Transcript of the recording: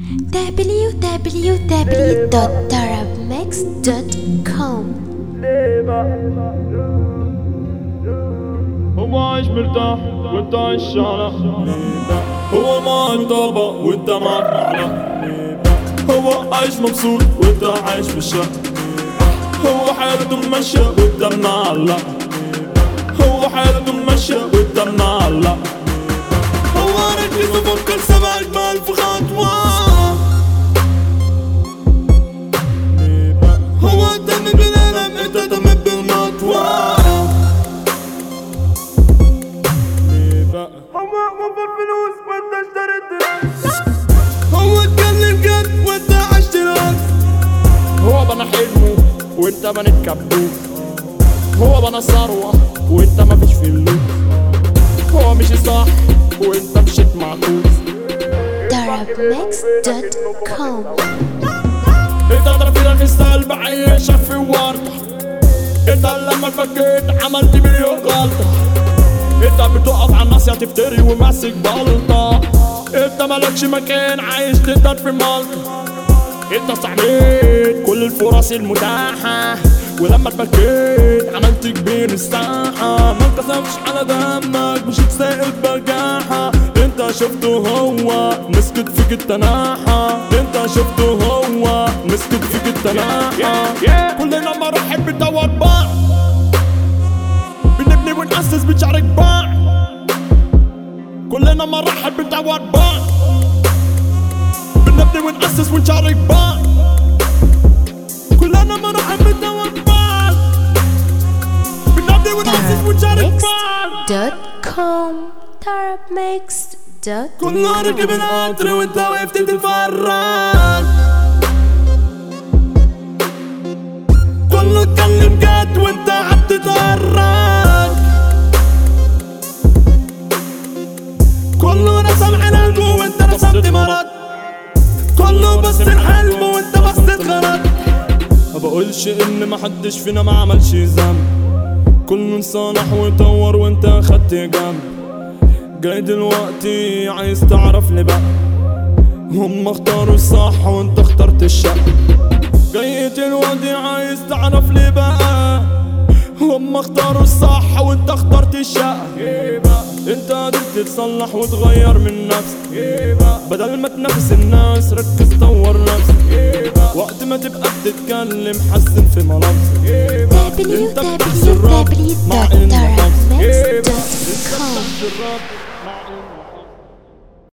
www.tarabmix.com هو عايش مرتاح وانت عايش شعلة هو معاه طلبة وانت معك نعلة هو عايش مبسوط وانت عايش في الشقة هو حياته ماشية وانت منعلق هو حياته ماشية وانت منعلق هو ركز وفكر سبعك بألف خطوة هو اهتم بالألم انت اهتم بالمطوة هو وفر فلوس وانت اشتريت هو اتكلم جد وانت عشت رقص هو بنى حلمه وانت بنيت كبوس هو بنى ثروة وانت مفيش فلوس هو مشي صح وانت مشيت معكوس tarabmix.com انت ترفيرك في السلب عيشك في ورطة انت لما اتفكيت عملت مليون غلطة انت بتقف على الناس يا تفتري وماسك بلطة انت مالكش مكان عايش تقدر في مالطة انت استعملت كل الفرص المتاحة ولما اتبكيت عملت كبير الساحة ما انكسفش على دمك مش تسائل بجاحة انت شفته هو مسكت فيك التناحة انت شفته هو مسكت فيك التناحة كلنا مراحل بندور بعض بنبني ونأسس بنشارك بعض كلنا مراحل بندور بعض بنبني ونأسس ونشارك بعض كلنا مراحل بندور بعض بنبني ونأسس ونشارك بعض tarabmix.com tarabmix.com كنا راكب القطر وانت وقفت تتفرج كله اتكلم جد وانت قاعد تتهرج كله رسم حلم وانت رسمت مرض كله بص الحلم وانت بصيت غلط ما بقولش ان محدش فينا ما عملش ذنب كله انصلح وطور وانت خدت جنب جاي دلوقتي عايز تعرف ليه بقى هم اختاروا الصح وانت اخترت الشق جاي دلوقتي عايز تعرف ليه بقى هم اختاروا الصح وانت اخترت الشق انت قدرت تتصلح وتغير من نفسك بدل ما تنافس الناس ركز طور نفسك وقت ما تبقى بتتكلم حسن في ملابسك انت بتحس الرب مع ان نفسك www.tarabmix.com الرب